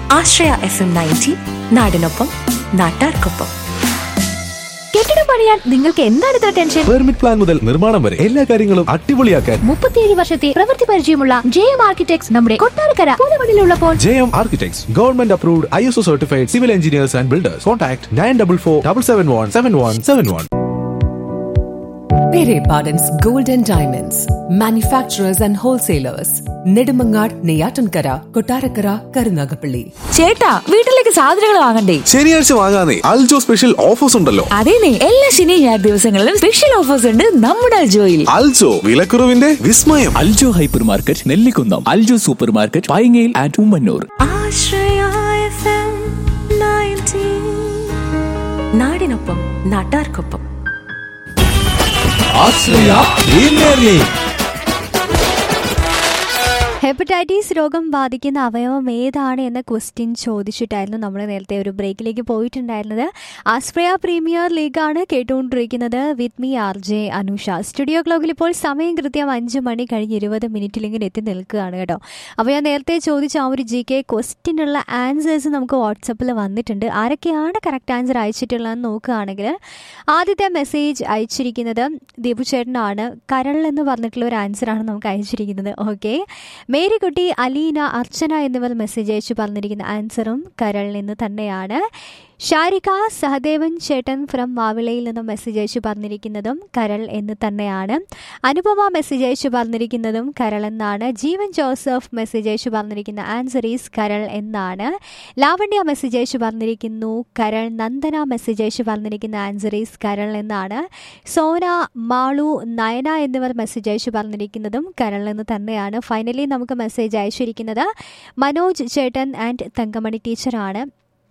ആശ്രയ F M ninety നാടിനൊപ്പം നാട്ടാർക്കൊപ്പം കെട്ടിടം പണിയാൻ നിങ്ങൾക്ക് എന്താണ് ഇത്ര ടെൻഷൻ പെർമിറ്റ് പ്ലാൻ മുതൽ നിർമ്മാണം വരെ എല്ലാ കാര്യങ്ങളും അടിപൊളിയാക്കാൻ മുപ്പത്തിയേഴ് വർഷത്തെ പ്രവൃത്തി പരിചയമുള്ള ജെ എം ആർക്കിടെക്ട്സ് നമ്മുടെ കൊട്ടാരക്കര പുതുമണിലുള്ളപ്പോൾ J M architects government approved I S O certified civil engineers and builders contact nine double four double seven one seven one seven one Pere Pardon's Gold and Diamonds, manufacturers and wholesalers, Nedumangad, Neyatankara, Kotarakara, Karunagapalli. ചേട്ടാ വീട്ടിലേക്ക് സാധനങ്ങൾ വാങ്ങണ്ടേ ശനിയാഴ്ച വാങ്ങാനേ Aljo special offers ഉണ്ടല്ലോ അതേനെ എല്ലാ ശനി ഞായർ ദിവസങ്ങളിലും സ്പെഷ്യൽ ഓഫേഴ്സ് ഉണ്ട് നമ്മുടെ അൽജോയിൽ അൽജോ വിലക്കുറവിന്റെ വിസ്മയം Aljo hypermarket Nellikunnam Aljo supermarket പൈങ്ങയിൽ and Ummannoor Asraya F M ninety നാടിനൊപ്പം നാട്ടാർക്കൊപ്പം ഹെപ്പറ്റൈറ്റിസ് രോഗം ബാധിക്കുന്ന അവയവം ഏതാണ് എന്ന ക്വസ്റ്റ്യൻ ചോദിച്ചിട്ടായിരുന്നു നമ്മൾ നേരത്തെ ഒരു ബ്രേക്കിലേക്ക് പോയിട്ടുണ്ടായിരുന്നത് ആസ്പ്രയ പ്രീമിയർ ലീഗാണ് കേട്ടുകൊണ്ടിരിക്കുന്നത് with me R J Anusha studio ക്ലോക്കിൽ ഇപ്പോൾ സമയം കൃത്യം അഞ്ച് മണി കഴിഞ്ഞ് ഇരുപത് മിനിറ്റിൽ ഇങ്ങനെ എത്തി നിൽക്കുകയാണ് കേട്ടോ അപ്പോൾ ഞാൻ നേരത്തെ ചോദിച്ച ആ ഒരു ജി കെ ക്വസ്റ്റ്യനുള്ള ആൻസേഴ്സ് നമുക്ക് വാട്സപ്പിൽ വന്നിട്ടുണ്ട് ആരൊക്കെയാണ് കറക്റ്റ് ആൻസർ അയച്ചിട്ടുള്ളതെന്ന് നോക്കുകയാണെങ്കിൽ ആദ്യത്തെ മെസ്സേജ് അയച്ചിരിക്കുന്നത് ദീപു ചേട്ടനാണ് കരൾ എന്ന് പറഞ്ഞിട്ടുള്ള ഒരു ആൻസറാണ് നമുക്ക് അയച്ചിരിക്കുന്നത് ഓക്കെ മേരിക്കുട്ടി അലീന അർച്ചന എന്നിവർ മെസ്സേജ് അയച്ചു പറഞ്ഞിരിക്കുന്ന ആൻസറും കരളിൽ നിന്ന് തന്നെയാണ് ഷാരിക സഹദേവൻ ചേട്ടൻ ഫ്രം മാവിളയിൽ നിന്ന് മെസ്സേജ് അയച്ചു പറഞ്ഞിരിക്കുന്നതും കരൾ എന്ന് തന്നെയാണ് അനുപമ മെസ്സേജ് അയച്ചു പറഞ്ഞിരിക്കുന്നതും കരൾ എന്നാണ് ജീവൻ ജോസഫ് മെസ്സേജ് അയച്ചു പറഞ്ഞിരിക്കുന്ന ആൻസർ ഈസ് കരൾ എന്നാണ് ലാവണ്യ മെസ്സേജ് അയച്ചു പറഞ്ഞിരിക്കുന്നു കരൾ നന്ദന മെസ്സേജ് അയച്ചു പറഞ്ഞിരിക്കുന്ന ആൻസർ ഈസ് കരൾ എന്നാണ് സോന മാളു നയന എന്നിവർ മെസ്സേജ് അയച്ചു പറഞ്ഞിരിക്കുന്നതും കരൾ എന്ന് തന്നെയാണ് ഫൈനലി നമുക്ക് മെസ്സേജ് അയച്ചിരിക്കുന്നത് മനോജ് ചേട്ടൻ ആൻഡ് തങ്കമണി ടീച്ചറാണ്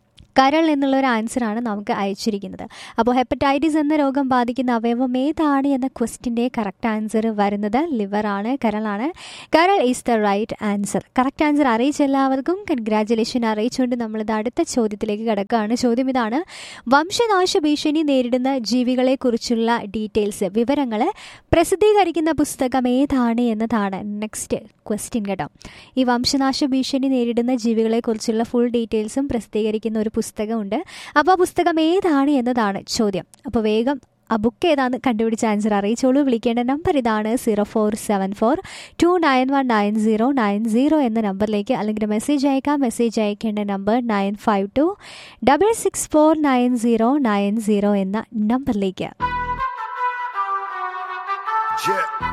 കരൾ എന്നുള്ള ഒരു ആൻസറാണ് നമുക്ക് അയച്ചിരിക്കുന്നത് അപ്പോൾ ഹെപ്പറ്റൈറ്റിസ് എന്ന രോഗം ബാധിക്കുന്ന അവയവം ഏതാണ് എന്ന ക്വസ്റ്റിൻ്റെ കറക്റ്റ് ആൻസർ വരുന്നത് ലിവറാണ് കരളാണ് കരൾ is the right answer correct answer അറിയിച്ച എല്ലാവർക്കും കൺഗ്രാറ്റുലേഷൻ അറിയിച്ചുകൊണ്ട് നമ്മളിത് അടുത്ത ചോദ്യത്തിലേക്ക് കിടക്കുകയാണ് ചോദ്യം ഇതാണ് വംശനാശ ഭീഷണി നേരിടുന്ന ജീവികളെക്കുറിച്ചുള്ള ഡീറ്റെയിൽസ് വിവരങ്ങൾ പ്രസിദ്ധീകരിക്കുന്ന പുസ്തകം ഏതാണ് എന്നതാണ് നെക്സ്റ്റ് ക്വസ്റ്റ്യൻ കേട്ടോ ഈ വംശനാശ ഭീഷണി നേരിടുന്ന ജീവികളെക്കുറിച്ചുള്ള ഫുൾ ഡീറ്റെയിൽസും പ്രസിദ്ധീകരിക്കുന്ന ഒരു പുസ്തകമുണ്ട് അപ്പോൾ ആ പുസ്തകം ഏതാണ് എന്നതാണ് ചോദ്യം അപ്പോൾ വേഗം ആ ബുക്ക് ഏതാന്ന് കണ്ടുപിടിച്ച ആൻസർ അറിയിച്ചോളൂ വിളിക്കേണ്ട നമ്പർ ഇതാണ് zero four seven four two nine one nine zero nine zero എന്ന നമ്പറിലേക്ക് അല്ലെങ്കിൽ മെസ്സേജ് അയക്കാം മെസ്സേജ് അയക്കേണ്ട number nine five two double six four nine zero nine zero എന്ന നമ്പറിലേക്ക് Yeah.